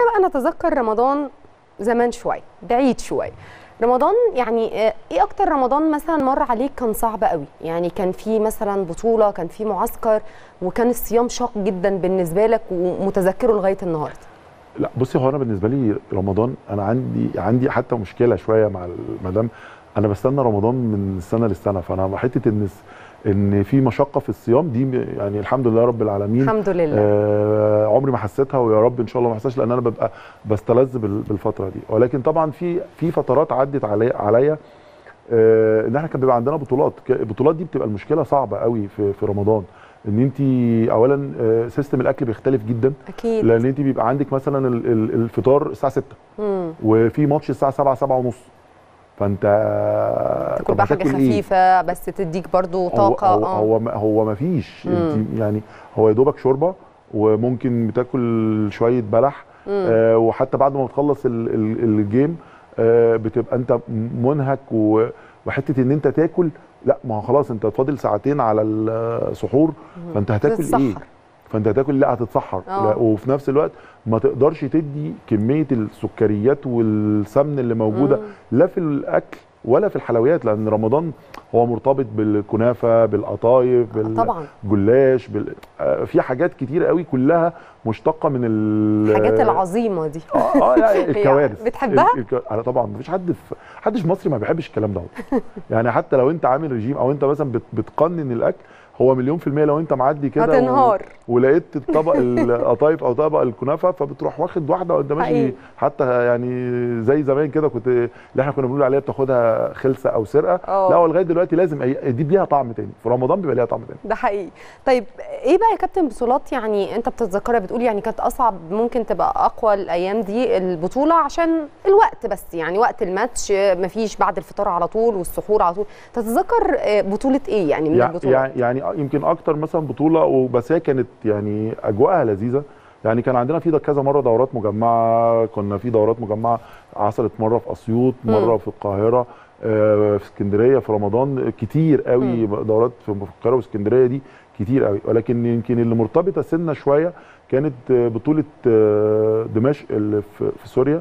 بقى نتذكر رمضان زمان شويه بعيد شويه رمضان يعني آه، ايه اكتر رمضان مثلا مر عليك كان صعب قوي يعني كان في مثلا بطوله كان في معسكر وكان الصيام شاق جدا بالنسبه لك ومتذكره لغايه النهارده لا بصي هو انا بالنسبه لي رمضان انا عندي عندي حتى مشكله شويه مع المدام انا بستنى رمضان من سنه للسنه فانا حته ان ان في مشقه في الصيام دي يعني الحمد لله رب العالمين الحمد لله آه عمري ما حسيتها ويا رب ان شاء الله ما احسهاش لان انا ببقى بستلذ بال- بالفتره دي ولكن طبعا في في فترات عدت عليا عليا آه ان احنا كان بيبقى عندنا بطولات ك- البطولات دي بتبقى المشكله صعبه قوي في في رمضان ان انت اولا آه سيستم الاكل بيختلف جدا اكيد لان انت بيبقى عندك مثلا ال- ال- الفطار الساعه 6 مم. وفي ماتش الساعه 7 7 ونص فانت تاكل طب بقى حاجه هتاكل إيه؟ خفيفه بس تديك برضو هو طاقه هو اه هو ما هو ما فيش مم. انت يعني هو يا دوبك شوربه وممكن بتاكل شويه بلح مم. آه وحتى بعد ما بتخلص ال- ال- الجيم آه بتبقى انت منهك و- وحته ان انت تاكل لا ما هو خلاص انت فاضل ساعتين على السحور فانت هتاكل ايه تتسحر. فانت هتاكل لا هتتسحر آه. لا وفي نفس الوقت ما تقدرش تدي كميه السكريات والسمن اللي موجوده مم. لا في الاكل ولا في الحلويات لان رمضان هو مرتبط بالكنافه بالقطايف طبعا بالجلاش بال... آه، في حاجات كتير قوي كلها مشتقه من ال الحاجات العظيمه دي اه اه لا الكوارث بتحبها؟ ال- الك... انا طبعا مفيش حد في حدش مصري ما بيحبش الكلام ده يعني حتى لو انت عامل رجيم او انت مثلا بت... بتقنن الاكل هو مليون في المية لو انت معدي كده هتنهار. ولقيت طبق القطايف او طبق الكنافه فبتروح واخد واحده وانت ماشي حقيقي. حتى يعني زي زمان كده كنت اللي احنا كنا بنقول عليها بتاخدها خلسه او سرقه اه. لا هو لغايه دلوقتي لازم أي- دي ليها طعم تاني في رمضان بيبقى ليها طعم تاني ده حقيقي طيب ايه بقى يا كابتن بطولات يعني انت بتتذكرها بتقول يعني كانت اصعب ممكن تبقى اقوى الايام دي البطوله عشان الوقت بس يعني وقت الماتش آه، مفيش بعد الفطار على طول والسحور على طول تتذكر آه، بطوله ايه يعني من يع- البطولات يعني يعني يمكن اكتر مثلا بطوله وبس هي كانت يعني اجواءها لذيذه يعني كان عندنا في ده كذا مره دورات مجمعه كنا في دورات مجمعه حصلت مره في اسيوط مره مم. في القاهره آه، في اسكندريه في رمضان كتير قوي دورات في في القاهره واسكندريه دي كتير قوي ولكن يمكن اللي مرتبطه سنه شويه كانت آه، بطوله آه، دمشق اللي في في سوريا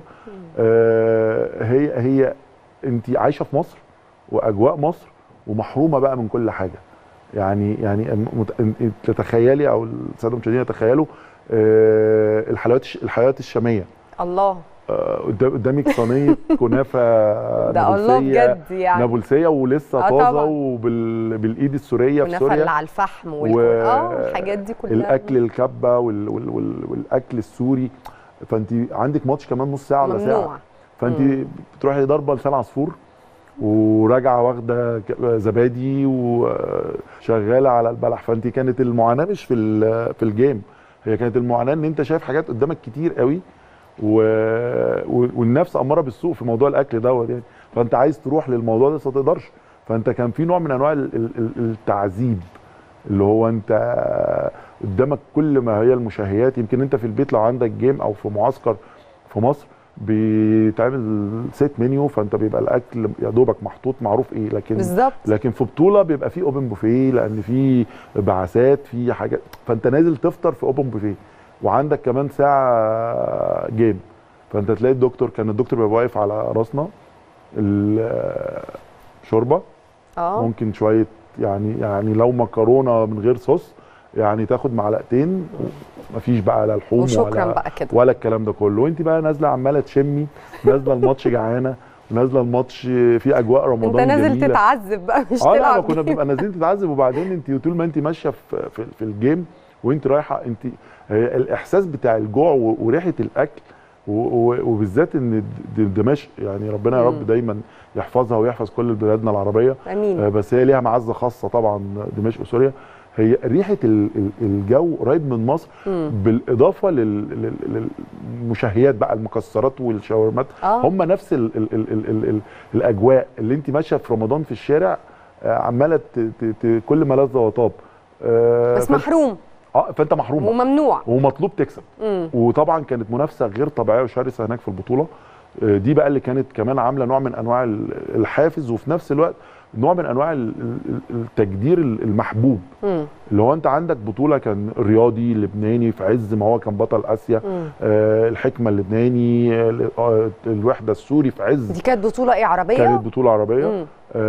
آه، هي هي انت عايشه في مصر واجواء مصر ومحرومه بقى من كل حاجه يعني يعني مت- إن- إن تتخيلي او الساده المشاهدين يتخيلوا آه، الحلويات الش- الحلويات الشاميه الله آه، قدام قدامك صينيه كنافه ده الله نابلسية- بجد يعني نابلسيه ولسه آه طازه طبعا. وبالايد السوريه في كنافه اللي سوريا على الفحم و- وال... اه الحاجات دي كلها الاكل الكبه وال وال وال والاكل السوري فانت عندك ماتش كمان نص ساعه ولا ساعه ممنوع فانت مم. بتروحي ضربه لسان عصفور وراجعه واخده ك- زبادي وشغاله على البلح فانت كانت المعاناه مش في ال- في الجيم هي كانت المعاناه ان انت شايف حاجات قدامك كتير قوي و... و- والنفس اماره بالسوء في موضوع الاكل دوت يعني فانت عايز تروح للموضوع ده بس ما تقدرش فانت كان في نوع من انواع ال- ال- ال- التعذيب اللي هو انت قدامك كل ما هي المشاهيات يمكن انت في البيت لو عندك جيم او في معسكر في مصر بيتعمل سيت منيو فانت بيبقى الاكل يا دوبك محطوط معروف ايه لكن بالظبط لكن في بطوله بيبقى في اوبن بوفيه لان في بعثات في حاجات فانت نازل تفطر في اوبن بوفيه وعندك كمان ساعه جيم فانت تلاقي الدكتور كان الدكتور بيبقى واقف على راسنا الشوربه اه ممكن شويه يعني يعني لو مكرونه من غير صوص يعني تاخد معلقتين مفيش بقى لا لحوم وشكرا ولا بقى كده ولا الكلام ده كله وانت بقى نازله عماله تشمي نازله الماتش جعانه نازله الماتش في اجواء انت رمضان نازل جميله تتعذب بقى مش اه لا ما تلعب كنا جيم. بنبقى نازلين تتعذب وبعدين انت طول ما انت ماشيه في, في, في الجيم وانت رايحه انت هي الاحساس بتاع الجوع و- وريحه الاكل و- و- وبالذات ان د- دمشق يعني ربنا يا مم. رب دايما يحفظها ويحفظ كل بلادنا العربيه آه، امين بس هي ليها معزه خاصه طبعا دمشق وسوريا هي ريحه ال- ال- الجو قريب من مصر مم. بالاضافه لل- لل- للمشهيات بقى المكسرات والشاورمات اه هم نفس ال ال ال ال ال ال الاجواء اللي انت ماشيه في رمضان في الشارع آه، عماله ت- ت- ت- كل ما لذ وطاب آه، بس فأنت- محروم اه فانت محروم وممنوع ومطلوب تكسب مم. وطبعا كانت منافسه غير طبيعيه وشرسه هناك في البطوله آه، دي بقى اللي كانت كمان عامله نوع من انواع ال- الحافز وفي نفس الوقت نوع من انواع ال- ال- التجدير المحبوب مم. اللي هو انت عندك بطوله كان رياضي لبناني في عز ما هو كان بطل اسيا مم. آه الحكمه اللبناني آه الوحده السوري في عز دي كانت بطوله ايه عربيه كانت بطوله عربيه مم.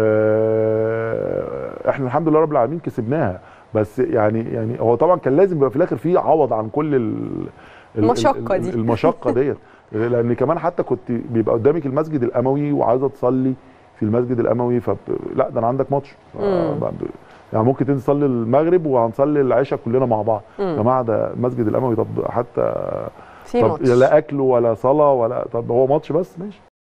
آه، احنا الحمد لله رب العالمين كسبناها بس يعني يعني هو طبعا كان لازم يبقى في الاخر في عوض عن كل ال ال- المشقة ال- دي. المشقه ديت لان كمان حتى كنت بيبقى قدامك المسجد الاموي وعايزه تصلي في المسجد الاموي فب... لا ده انا عندك ماتش مم. ب- يعني ممكن تنزل تصلي المغرب وهنصلي العشاء كلنا مع بعض يا مم. جماعه ده المسجد الاموي طب حتى في طب ماتش لا اكل ولا صلاه ولا طب هو ماتش بس ماشي